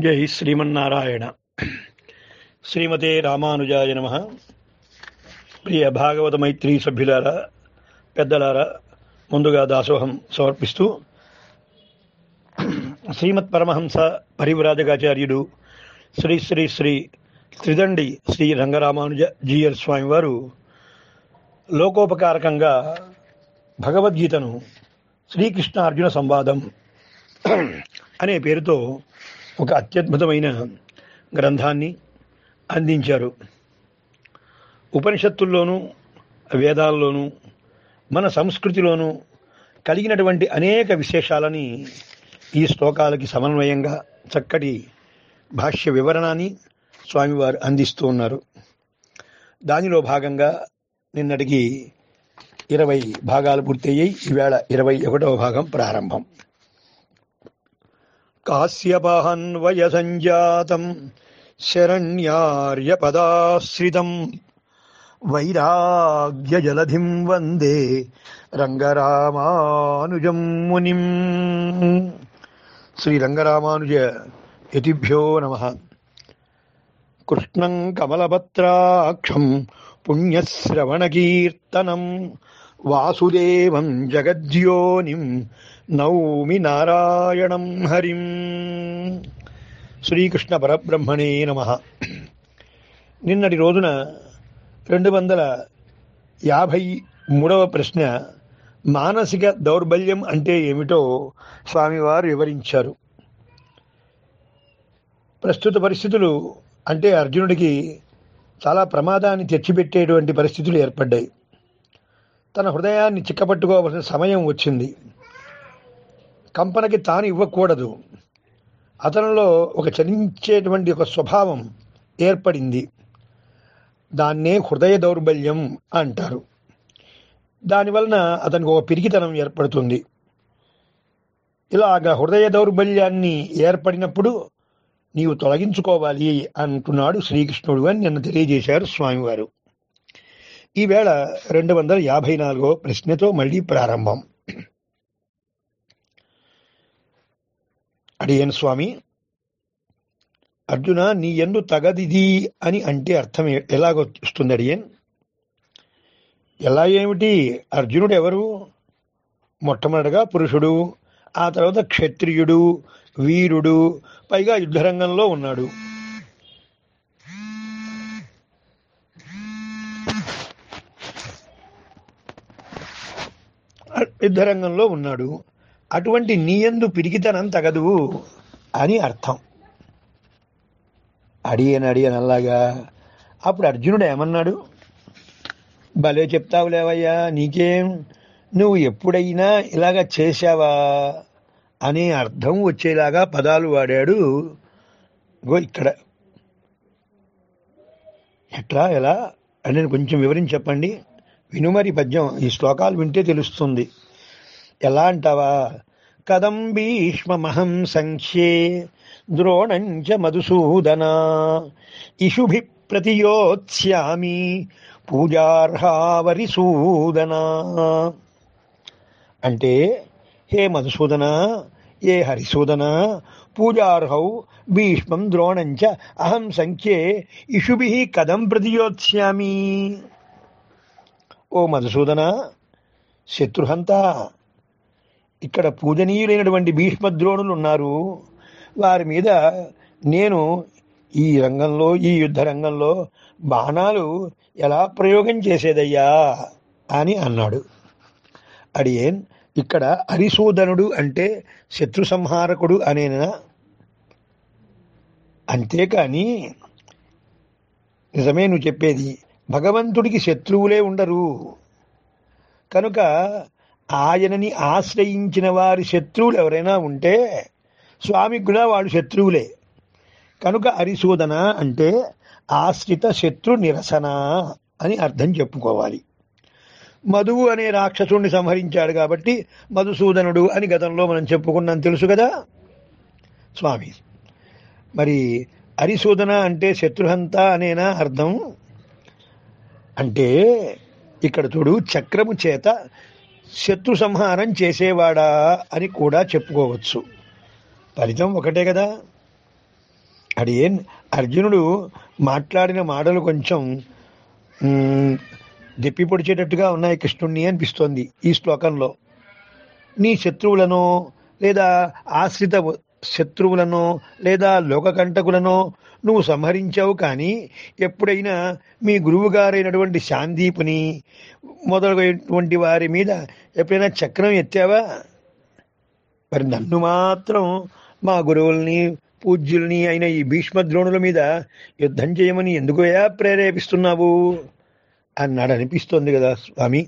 జై శ్రీమన్నారాయణ శ్రీమతే రామానుజాయ నమ ప్రియ భాగవత మైత్రి సభ్యులారా పెద్దలారా ముందుగా దాసోహం సమర్పిస్తూ శ్రీమత్ పరమహంస పరివ్రాజకాచార్యుడు శ్రీ శ్రీ శ్రీ త్రిదండి శ్రీ రంగరామానుజ జీఎల్ స్వామి వారు లోకోపకారకంగా భగవద్గీతను శ్రీకృష్ణ అర్జున సంవాదం అనే పేరుతో ఒక అత్యద్భుతమైన గ్రంథాన్ని అందించారు ఉపనిషత్తుల్లోనూ వేదాల్లోనూ మన సంస్కృతిలోనూ కలిగినటువంటి అనేక విశేషాలని ఈ శ్లోకాలకి సమన్వయంగా చక్కటి భాష్య వివరణాన్ని స్వామివారు అందిస్తూ ఉన్నారు దానిలో భాగంగా నిన్నటికి ఇరవై భాగాలు పూర్తయ్యాయి ఈవేళ ఇరవై ఒకటవ భాగం ప్రారంభం కాశ్యపాహన్వయ సంజాతం శరణ్యార్యపదాశ్రితం వైరాగ్యజలధిం వందే రంగరామానుజం మునిం శ్రీ రంగరామానుజ యతిభ్యో నమ కృష్ణం కమలపత్రాక్షం పుణ్యశ్రవణకీర్తనం వాసుదేవం జగద్యోనిం నౌమి నారాయణం హరిం శ్రీకృష్ణ పరబ్రహ్మణే నమ నిన్నటి రోజున రెండు వందల యాభై మూడవ ప్రశ్న మానసిక దౌర్బల్యం అంటే ఏమిటో స్వామివారు వివరించారు ప్రస్తుత పరిస్థితులు అంటే అర్జునుడికి చాలా ప్రమాదాన్ని తెచ్చిపెట్టేటువంటి పరిస్థితులు ఏర్పడ్డాయి తన హృదయాన్ని చిక్కపట్టుకోవలసిన సమయం వచ్చింది కంపనకి తాను ఇవ్వకూడదు అతనిలో ఒక చలించేటువంటి ఒక స్వభావం ఏర్పడింది దాన్నే హృదయ దౌర్బల్యం అంటారు దానివలన అతనికి ఒక పిరికితనం ఏర్పడుతుంది ఇలాగ హృదయ దౌర్బల్యాన్ని ఏర్పడినప్పుడు నీవు తొలగించుకోవాలి అంటున్నాడు శ్రీకృష్ణుడు అని నిన్న తెలియజేశారు స్వామివారు ఈవేళ రెండు వందల యాభై నాలుగో ప్రశ్నతో మళ్ళీ ప్రారంభం అడియన్ స్వామి అర్జున నీ ఎందు తగదిది అని అంటే అర్థం ఎ- ఎలాగొస్తుంది అడియన్ ఎలా ఏమిటి అర్జునుడు ఎవరు మొట్టమొదటగా పురుషుడు ఆ తర్వాత క్షత్రియుడు వీరుడు పైగా యుద్ధరంగంలో ఉన్నాడు యుద్ధరంగంలో ఉన్నాడు అటువంటి నీయందు పిరికితనం తగదు అని అర్థం అడియన్ అడియన్ అలాగా అప్పుడు అర్జునుడు ఏమన్నాడు భలే చెప్తావు లేవయ్యా నీకేం నువ్వు ఎప్పుడైనా ఇలాగ చేశావా అనే అర్థం వచ్చేలాగా పదాలు వాడాడు గో ఇక్కడ ఎట్లా ఎలా అని నేను కొంచెం వివరించి చెప్పండి వినుమరి పద్యం ఈ శ్లోకాలు వింటే తెలుస్తుంది ఎలా అంటావా కదం భీష్మహం సంఖ్యే ద్రోణంచ మధుసూదన ఇషుభి ప్రతియోత్స్యామి పూజార్హావరిసూదన అంటే హే మధుసూదన ఏ హరిసూదన పూజార్హౌ భీష్మం ద్రోణంచ అహం సంఖ్యే ఇషుభి కదం ప్రతియోత్స్యామి ఓ మధుసూదన శత్రుహంత ఇక్కడ పూజనీయులైనటువంటి భీష్మద్రోణులు ఉన్నారు వారి మీద నేను ఈ రంగంలో ఈ యుద్ధ రంగంలో బాణాలు ఎలా ప్రయోగం చేసేదయ్యా అని అన్నాడు అడియేన్ ఇక్కడ హరిసూదనుడు అంటే శత్రు సంహారకుడు అనేనా అంతేకాని నిజమే నువ్వు చెప్పేది భగవంతుడికి శత్రువులే ఉండరు కనుక ఆయనని ఆశ్రయించిన వారి శత్రువులు ఎవరైనా ఉంటే స్వామికి కూడా వాడు శత్రువులే కనుక అరిశోధన అంటే ఆశ్రిత శత్రు నిరసన అని అర్థం చెప్పుకోవాలి మధువు అనే రాక్షసుడిని సంహరించాడు కాబట్టి మధుసూదనుడు అని గతంలో మనం చెప్పుకున్నాం తెలుసు కదా స్వామి మరి అరిశోధన అంటే శత్రుహంత అనేనా అర్థం అంటే ఇక్కడ చూడు చక్రము చేత శత్రు సంహారం చేసేవాడా అని కూడా చెప్పుకోవచ్చు ఫలితం ఒకటే కదా అడియన్ అర్జునుడు మాట్లాడిన మాటలు కొంచెం మ్, దెప్పి పొడిచేటట్టుగా ఉన్నాయి కృష్ణుణ్ణి అనిపిస్తోంది ఈ శ్లోకంలో నీ శత్రువులను లేదా ఆశ్రిత శత్రువులను లేదా లోకకంటకులను నువ్వు సంహరించావు కానీ ఎప్పుడైనా మీ గురువు గారైనటువంటి శాందీపుని మొదలైనటువంటి వారి మీద ఎప్పుడైనా చక్రం ఎత్తావా మరి నన్ను మాత్రం మా గురువుల్ని పూజ్యుల్ని అయిన ఈ భీష్మద్రోణుల మీద యుద్ధం చేయమని ఎందుకయా ప్రేరేపిస్తున్నావు అన్నాడు అనిపిస్తోంది కదా స్వామి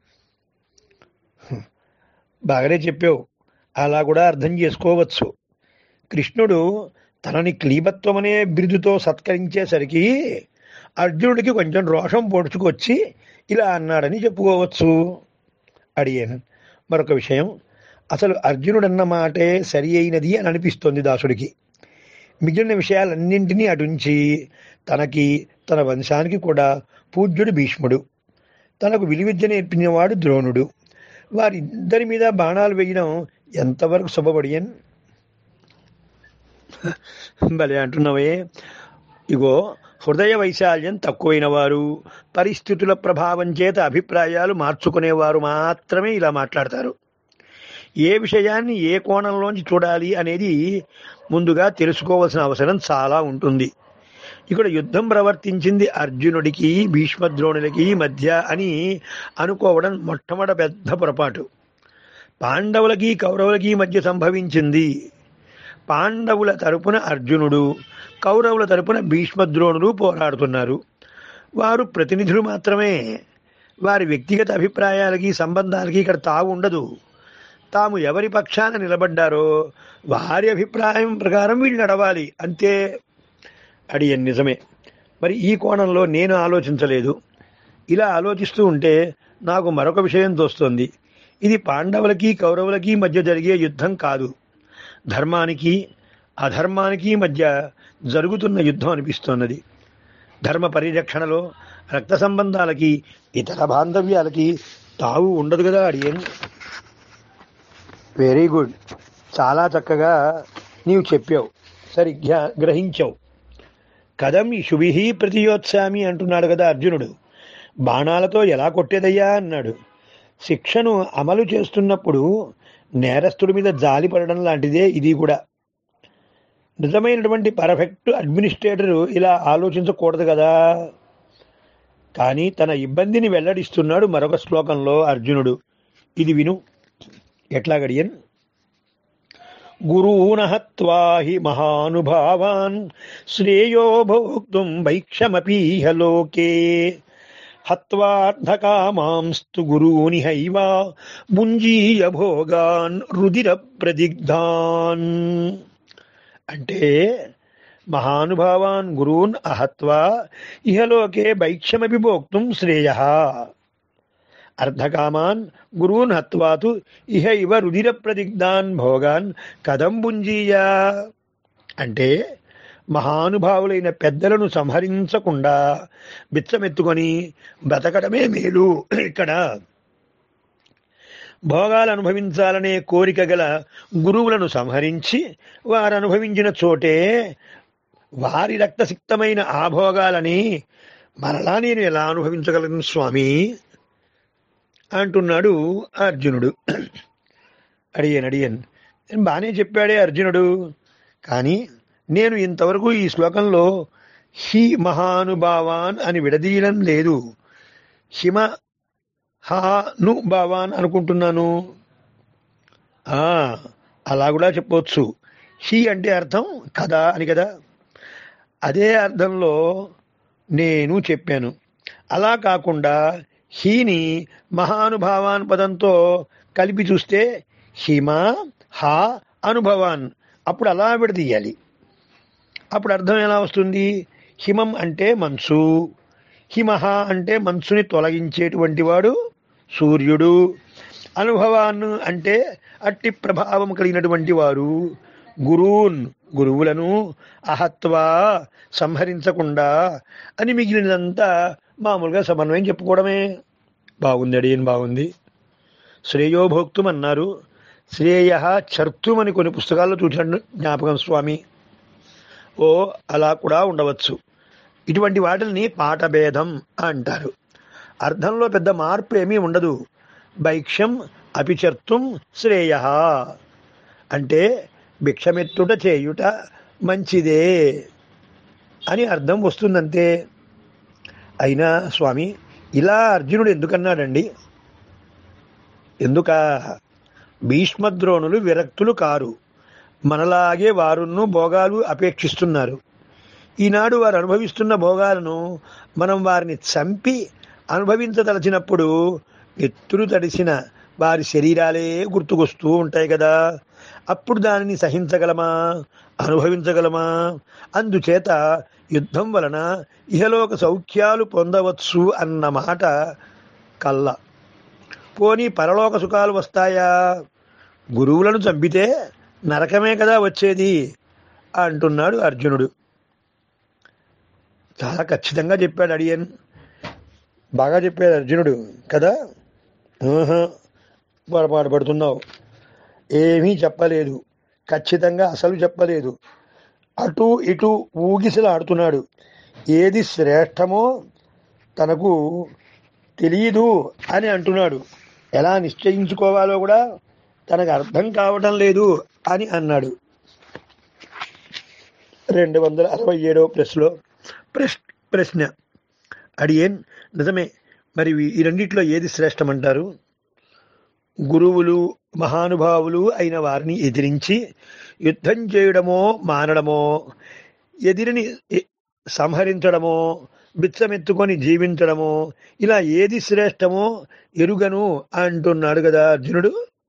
బాగానే చెప్పావు అలా కూడా అర్థం చేసుకోవచ్చు కృష్ణుడు తనని క్లీబత్వం అనే బిరుదుతో సత్కరించేసరికి అర్జునుడికి కొంచెం రోషం పొడుచుకొచ్చి ఇలా అన్నాడని చెప్పుకోవచ్చు అడిగాను మరొక విషయం అసలు అర్జునుడన్న మాటే సరి అయినది అని అనిపిస్తోంది దాసుడికి మిగిలిన విషయాలన్నింటినీ అటుంచి తనకి తన వంశానికి కూడా పూజ్యుడు భీష్ముడు తనకు విలువిద్య నేర్పినవాడు ద్రోణుడు వారిద్దరి మీద బాణాలు వేయడం ఎంతవరకు శుభపడియన్ భలే అంటున్నావే ఇగో హృదయ వైశాల్యం తక్కువైన వారు పరిస్థితుల ప్రభావం చేత అభిప్రాయాలు మార్చుకునేవారు మాత్రమే ఇలా మాట్లాడతారు ఏ విషయాన్ని ఏ కోణంలోంచి చూడాలి అనేది ముందుగా తెలుసుకోవాల్సిన అవసరం చాలా ఉంటుంది ఇక్కడ యుద్ధం ప్రవర్తించింది అర్జునుడికి భీష్మద్రోణులకి మధ్య అని అనుకోవడం మొట్టమొదటి పెద్ద పొరపాటు పాండవులకి కౌరవులకి మధ్య సంభవించింది పాండవుల తరపున అర్జునుడు కౌరవుల తరపున భీష్మద్రోణులు పోరాడుతున్నారు వారు ప్రతినిధులు మాత్రమే వారి వ్యక్తిగత అభిప్రాయాలకి సంబంధాలకి ఇక్కడ తావు ఉండదు తాము ఎవరి పక్షాన నిలబడ్డారో వారి అభిప్రాయం ప్రకారం వీళ్ళు నడవాలి అంతే అడియన్ నిజమే మరి ఈ కోణంలో నేను ఆలోచించలేదు ఇలా ఆలోచిస్తూ ఉంటే నాకు మరొక విషయం తోస్తోంది ఇది పాండవులకి కౌరవులకి మధ్య జరిగే యుద్ధం కాదు ధర్మానికి అధర్మానికి మధ్య జరుగుతున్న యుద్ధం అనిపిస్తున్నది ధర్మ పరిరక్షణలో రక్త సంబంధాలకి ఇతర బాంధవ్యాలకి తావు ఉండదు కదా అడియన్ వెరీ గుడ్ చాలా చక్కగా నీవు చెప్పావు సరిగ్గా గ్రహించావు కదం శుభి ప్రతియోత్సామి అంటున్నాడు కదా అర్జునుడు బాణాలతో ఎలా కొట్టేదయ్యా అన్నాడు శిక్షను అమలు చేస్తున్నప్పుడు నేరస్తుడి మీద జాలి పడడం లాంటిదే ఇది కూడా నిజమైనటువంటి పర్ఫెక్ట్ అడ్మినిస్ట్రేటర్ ఇలా ఆలోచించకూడదు కదా కానీ తన ఇబ్బందిని వెల్లడిస్తున్నాడు మరొక శ్లోకంలో అర్జునుడు ఇది విను ఎట్లా గడియన్ గురూణ హత్వా హి మహానుభావాన్ శ్రేయో భోక్తుం వైక్షమపీహ లోకే హత్వార్థకామాంస్తు గురూని హైవ ముంజీయ భోగాన్ రుదిర ప్రదిగ్ధాన్ అంటే మహానుభావాన్ గురూన్ అహత్వా ఇహలోకే భైక్ష్యమపి భోక్తుం శ్రేయ అర్ధకామాన్ గురూన్ హత్వాతు ఇహ ఇవ రుధిర ప్రదిగ్ధాన్ భోగాన్ కథం భుంజీయ అంటే మహానుభావులైన పెద్దలను సంహరించకుండా బిచ్చమెత్తుకొని బ్రతకడమే మేలు ఇక్కడ భోగాలు అనుభవించాలనే కోరిక గల గురువులను సంహరించి వారు అనుభవించిన చోటే వారి రక్తసిక్తమైన ఆ భోగాలని మరలా నేను ఎలా అనుభవించగలను స్వామి అంటున్నాడు అర్జునుడు అడియన్ అడియన్ బాగానే చెప్పాడే అర్జునుడు కానీ నేను ఇంతవరకు ఈ శ్లోకంలో హి మహానుభావాన్ అని విడదీయడం లేదు హిమ హాను భావాన్ అనుకుంటున్నాను ఆ అలా కూడా చెప్పవచ్చు హి అంటే అర్థం కదా అని కదా అదే అర్థంలో నేను చెప్పాను అలా కాకుండా హీని మహానుభావాన్ పదంతో కలిపి చూస్తే హిమ హా అనుభవాన్ అప్పుడు అలా విడదీయాలి అప్పుడు అర్థం ఎలా వస్తుంది హిమం అంటే మంచు హిమహ అంటే మంచుని తొలగించేటువంటి వాడు సూర్యుడు అనుభవాన్ అంటే అట్టి ప్రభావం కలిగినటువంటి వారు గురూన్ గురువులను అహత్వా సంహరించకుండా అని మిగిలినంతా మామూలుగా సమన్వయం చెప్పుకోవడమే బాగుంది అడియన్ బాగుంది శ్రేయోభోక్తం అన్నారు శ్రేయ చర్తుమని కొన్ని పుస్తకాల్లో చూసినట్టు జ్ఞాపకం స్వామి ఓ అలా కూడా ఉండవచ్చు ఇటువంటి వాటిని పాఠభేదం అంటారు అర్థంలో పెద్ద మార్పు ఏమీ ఉండదు భైక్ష్యం అపిచర్తుం శ్రేయ అంటే భిక్షమెత్తుట చేయుట మంచిదే అని అర్థం వస్తుందంతే అయినా స్వామి ఇలా అర్జునుడు ఎందుకన్నాడండి ఎందుక భీష్మద్రోణులు విరక్తులు కారు మనలాగే వారును భోగాలు అపేక్షిస్తున్నారు ఈనాడు వారు అనుభవిస్తున్న భోగాలను మనం వారిని చంపి అనుభవించదలచినప్పుడు ఎత్తులు తడిసిన వారి శరీరాలే గుర్తుకొస్తూ ఉంటాయి కదా అప్పుడు దానిని సహించగలమా అనుభవించగలమా అందుచేత యుద్ధం వలన ఇహలోక సౌఖ్యాలు పొందవచ్చు అన్న మాట కల్ల పోనీ పరలోక సుఖాలు వస్తాయా గురువులను చంపితే నరకమే కదా వచ్చేది అంటున్నాడు అర్జునుడు చాలా ఖచ్చితంగా చెప్పాడు అడియన్ బాగా చెప్పాడు అర్జునుడు కదా ఆహా, పొరపాటు పడుతున్నావు ఏమీ చెప్పలేదు ఖచ్చితంగా అసలు చెప్పలేదు అటు ఇటు ఊగిసలాడుతున్నాడు ఏది శ్రేష్టమో తనకు తెలియదు అని అంటున్నాడు ఎలా నిశ్చయించుకోవాలో కూడా తనకు అర్థం కావటం లేదు అని అన్నాడు రెండు వందల అరవై ఏడవ ప్రశ్నలో ప్రశ్న ప్రశ్న అడియేన్ నిజమే మరి ఈ రెండిట్లో ఏది శ్రేష్టమంటారు గురువులు మహానుభావులు అయిన వారిని ఎదిరించి యుద్ధం చేయడమో మానడమో ఎదిరిని ఎ- సంహరించడమో బిచ్చమెత్తుకొని జీవించడమో ఇలా ఏది శ్రేష్టమో ఎరుగను అంటున్నాడు కదా అర్జునుడు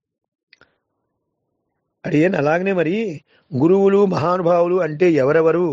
అడియన్ అలాగనే మరి గురువులు మహానుభావులు అంటే ఎవరెవరు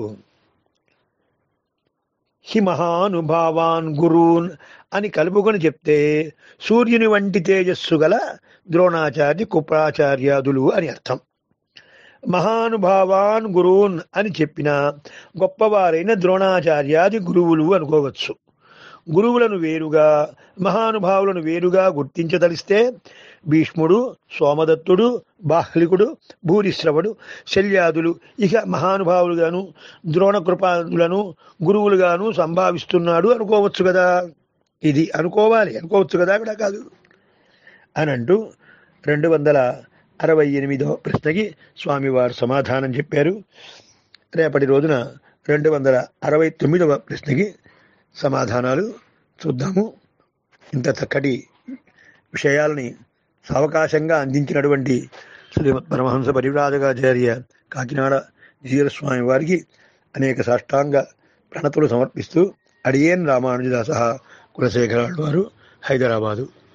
హి మహానుభావాన్ గురూన్ అని కలుపుకొని చెప్తే సూర్యుని వంటి తేజస్సు గల ద్రోణాచార్య కుప్రాచార్యాదులు అని అర్థం మహానుభావాన్ గురూన్ అని చెప్పిన గొప్పవారైన ద్రోణాచార్యాది గురువులు అనుకోవచ్చు గురువులను వేరుగా మహానుభావులను వేరుగా గుర్తించదలిస్తే భీష్ముడు సోమదత్తుడు బాహ్లికుడు భూరిశ్రవుడు శల్యాదులు ఇక మహానుభావులుగాను ద్రోణకృపాదులను గురువులుగాను సంభావిస్తున్నాడు అనుకోవచ్చు కదా ఇది అనుకోవాలి అనుకోవచ్చు కదా కూడా కాదు అని అంటూ రెండు వందల అరవై ఎనిమిదో ప్రశ్నకి స్వామివారు సమాధానం చెప్పారు రేపటి రోజున రెండు వందల అరవై తొమ్మిదవ ప్రశ్నకి సమాధానాలు చూద్దాము ఇంత చక్కటి విషయాలని సావకాశంగా అందించినటువంటి శ్రీమద్ పరమహంస పరివ్రాజకాచార్య కాకినాడ జీరస్వామి వారికి అనేక సాష్టాంగ ప్రణతులు సమర్పిస్తూ అడియేన్ రామానుజదాస కులశేఖరాడు వారు హైదరాబాదు